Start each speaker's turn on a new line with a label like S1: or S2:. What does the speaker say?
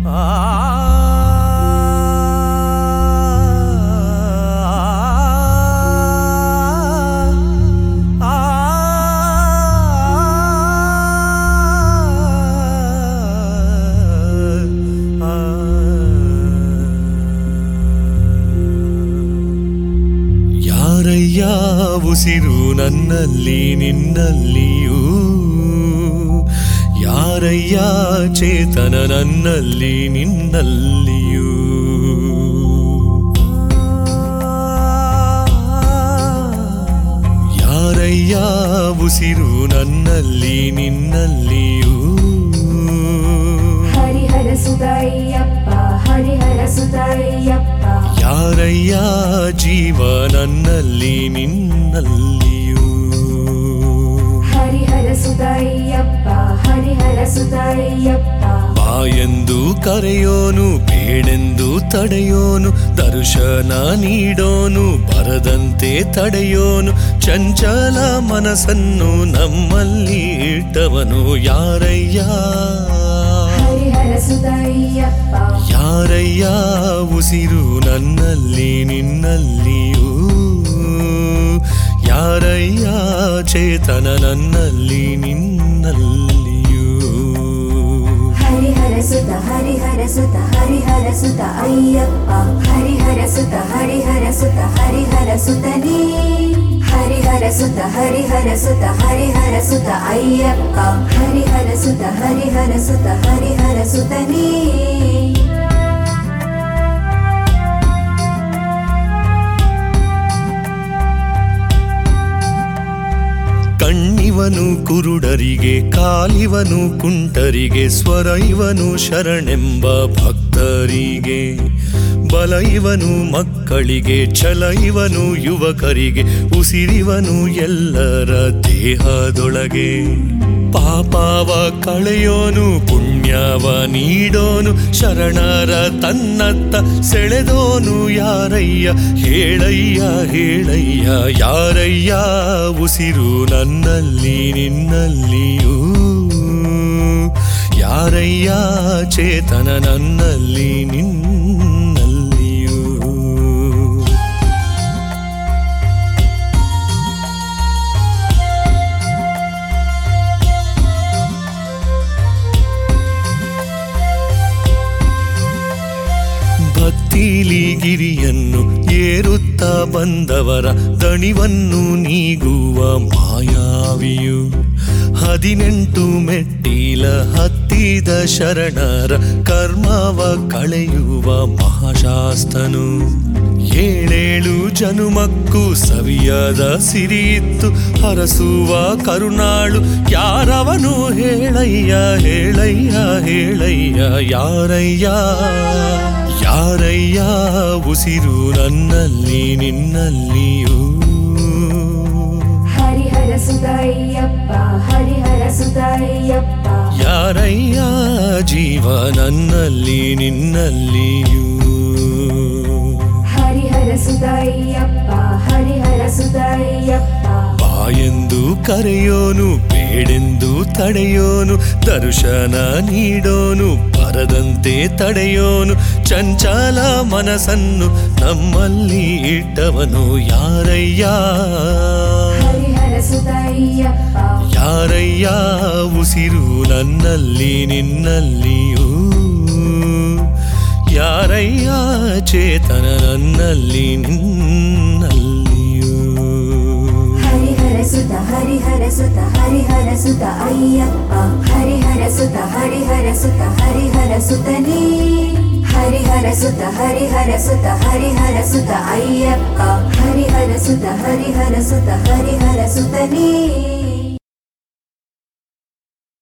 S1: ಯಾರಯ್ಯ ಉಸಿರು ನನ್ನಲ್ಲಿ ನಿನ್ನಲ್ಲಿಯೂ ಯಾರಯ್ಯ ಚೇತನ ನನ್ನಲ್ಲಿ ನಿನ್ನಲ್ಲಿಯೂ ಯಾರಯ್ಯ ಉಸಿರು ನನ್ನಲ್ಲಿ ನಿನ್ನಲ್ಲಿಯೂ
S2: ಹರಿಹರ ಸುತಯ್ಯಪ್ಪ ಹರಿಹರ ಸುತಯ್ಯಪ್ಪ
S1: ಯಾರಯ್ಯ ಜೀವ ನನ್ನಲ್ಲಿ ನಿನ್ನಲ್ಲಿಯೂ
S2: ಹರಿಹರ ಸುತಯ್ಯಪ್ಪ ಹರಿಹರ ಸುತಯ್ಯಪ್ಪ
S1: ಬಾಯೆಂದು ಕರೆಯೋನು ಬೇಡೆಂದು ತಡೆಯೋನು ದರ್ಶನ ನೀಡೋನು ಬರದಂತೆ ತಡೆಯೋನು ಚಂಚಲ ಮನಸ್ಸನ್ನು ನಮ್ಮಲ್ಲಿ ಇಟ್ಟವನು ಯಾರಯ್ಯ
S2: ಹರಿಹರ ಸುತಯ್ಯಪ್ಪ
S1: ಯಾರಯ್ಯ ಉಸಿರು ನನ್ನಲ್ಲಿ ನಿನ್ನಲ್ಲಿಯೂ ಯಾರಯ್ಯ ಚೇತನ ನನ್ನಲ್ಲಿ ನಿನ್ನಲ್ಲಿಯೂ
S2: ಹರಿಹರ ಸುತ ಹರಿಹರ ಸುತ ಹರಿಹರ ಸುತ ಅಯ್ಯಪ್ಪ ಹರಿಹರ ಸುತ ಹರಿಹರ ಸುತ ಹರಿಹರ ಸುತನೇ ಹರಿಹರ ಸುತ ಹರಿಹರ ಸುತ ಹರಿಹರ ಸುತ ಅಯ್ಯಪ್ಪ ಹರಿಹರ ಸುತ ಹರಿಹರ ಸುತ ಹರಿಹರ ಸುತನೇ
S1: ಕಣ್ಣಿವನು ಕುರುಡರಿಗೆ ಕಾಲಿವನು ಕುಂಟರಿಗೆ ಸ್ವರ ಇವನು ಶರಣೆಂಬ ಭಕ್ತರಿಗೆ ಬಲ ಇವನು ಮಕ್ಕಳಿಗೆ ಛಲ ಇವನು ಯುವಕರಿಗೆ ಉಸಿರಿವನು ಎಲ್ಲರ ದೇಹದೊಳಗೆ ಪಾಪವ ಕಳೆಯೋನು ಪುಣ್ಯವ ನೀಡೋನು ಶರಣರ ತನ್ನತ್ತ ಸೆಳೆದೋನು ಯಾರಯ್ಯ ಹೇಳಯ್ಯ ಹೇಳಯ್ಯ ಯಾರಯ್ಯ ಉಸಿರು ನನ್ನಲ್ಲಿ ನಿನ್ನಲ್ಲಿಯೂ ಯಾರಯ್ಯ ಚೇತನ ನನ್ನಲ್ಲಿ ನಿನ್ನಲ್ಲಿಯೂ ಭಕ್ತಿಲಿ ಗಿರಿಯನ್ನು ಏರುತ್ತಾ ಬಂದವರ ದಣಿವನ್ನು ನೀಗುವ ಮಾಯಾವಿಯು ಹದಿನೆಂಟು ಮೆಟ್ಟಿಲ ಹತ್ತಿದ ಶರಣರ ಕರ್ಮವ ಕಳೆಯುವ ಮಹಾಶಾಸ್ತನು ಏಳೇಳು ಜನುಮಕ್ಕೂ ಸವಿಯದ ಸಿರಿಯಿತ್ತು ಹರಸುವ ಕರುಣಾಳು ಯಾರವನು ಹೇಳಯ್ಯ ಹೇಳಯ್ಯ ಹೇಳಯ್ಯ ಯಾರಯ್ಯ ಯಾರಯ್ಯ ಉಸಿರು ನನ್ನಲ್ಲಿ ನಿನ್ನಲ್ಲಿಯೂ
S2: ಹರಿಹರ ಸುತಯ್ಯಪ್ಪ ಹರಿಹರ ಸುತಯ್ಯಪ್ಪ
S1: ಯಾರಯ್ಯ ಜೀವ ನನ್ನಲ್ಲಿ ನಿನ್ನಲ್ಲಿಯೂ
S2: ಹರಿಹರ ಸುತಯ್ಯಪ್ಪ ಹರಿಹರ ಸುತಯ್ಯಪ್ಪ
S1: ಬಾಯೆಂದು ಕರೆಯೋನು ಬೇಡೆಂದು ತಡೆಯೋನು ದರ್ಶನ ನೀಡೋನು ಬರದಂತೆ ತಡೆಯೋನು ಚಂಚಲ ಮನಸ್ಸನ್ನು ನಮ್ಮಲ್ಲಿ ಇಟ್ಟವನು ಯಾರಯ್ಯ
S2: ಹರಿಹರ ಸುತಯ್ಯಪ್ಪ
S1: ಯಾರಯ್ಯ ಉಸಿರು ನನ್ನಲ್ಲಿ ನಿನ್ನಲ್ಲಿಯೂ ಯಾರಯ್ಯ ಚೇತನ ನನ್ನಲ್ಲಿ ನಿನ್ನಲ್ಲಿಯೂ
S2: ಹರಿಹರ ಸುತ ಹರಿಹರ ಸುತ ಹರಿಹರ ಸುತ ಅಯ್ಯಪ್ಪ ಹರಿಹರ ಸುತ ಹರಿಹರ ಸುತ ಹರಿಹರ ಸುತನೇ ಹರಿಹರ ಸುತ ಹರಿಹರ ಸುತ ಹರಿಹರ ಸುತ ಅಯ್ಯಪ್ಪ ಹರಿಹರ ಸುತ ಹರಿಹರ ಸುತ ಹರಿಹರ ಸುತನೇ